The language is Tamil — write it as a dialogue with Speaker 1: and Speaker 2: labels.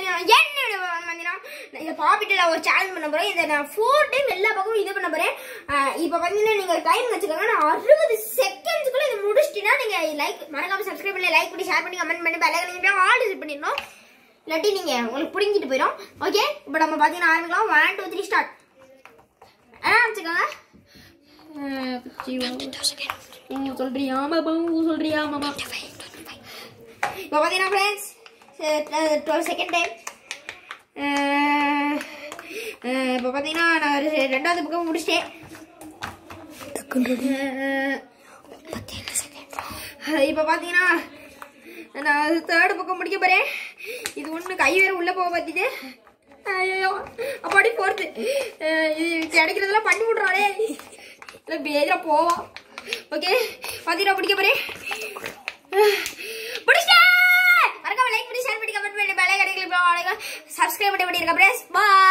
Speaker 1: பார்த்தீங்கன்னா என்ன பார்த்தீங்கன்னா நான் இதை பாப்பிட்டில் ஒரு சேலஞ்ச் பண்ண போகிறேன் இதை நான் ஃபோர் டைம் எல்லா பக்கமும் இது பண்ண போகிறேன் இப்போ பார்த்தீங்கன்னா நீங்கள் டைம் வச்சுக்கோங்க நான் அறுபது செகண்ட்ஸ்க்குள்ள இதை முடிச்சிட்டீங்கன்னா நீங்கள் லைக் மறக்காம சப்ஸ்கிரைப் பண்ணி லைக் பண்ணி ஷேர் பண்ணி கமெண்ட் பண்ணி பெல்லைக்கன் ஆல் இது பண்ணிடணும் இல்லாட்டி நீங்கள் உங்களுக்கு பிடிங்கிட்டு போயிடும் ஓகே இப்போ நம்ம பார்த்தீங்கன்னா ஆரம்பிக்கலாம் ஒன் டூ த்ரீ ஸ்டார்ட் ஆ வச்சுக்கோங்க அஹ், பிச்சி, உம், சொல்றியா மாமா சொல்றியா மாமா இப்போ பார்த்தீங்கன்னா ஃப்ரெண்ட்ஸ் டுவெல் செகண்ட் டைம் இப்போ பார்த்தீங்கன்னா நான் ஒரு ரெண்டாவது பக்கம் முடிச்சிட்டேன் இப்போ பார்த்தீங்கன்னா நான் தேர்டு பக்கம் முடிக்க போகிறேன் இது ஒன்று கை வேறு உள்ளே போக பார்த்துட்டு ஐயோ அப்பாடி போகிறது இது கிடைக்கிறதெல்லாம் பண்ணி விட்றாளே இல்லை பேஜாக போவா ஓகே பார்த்தீங்கன்னா பிடிக்க போகிறேன் பிடிச்சிட்டேன் மறக்காம லைக் பண்ணி ஷேர் பண்ணி கமெண்ட் பண்ணி பெல் ஐக்கனை கிளிக் பண்ணுங்க சப்ஸ்கிரைப் பண்ணி பண்ணிருங்க பிரேஸ் பாய்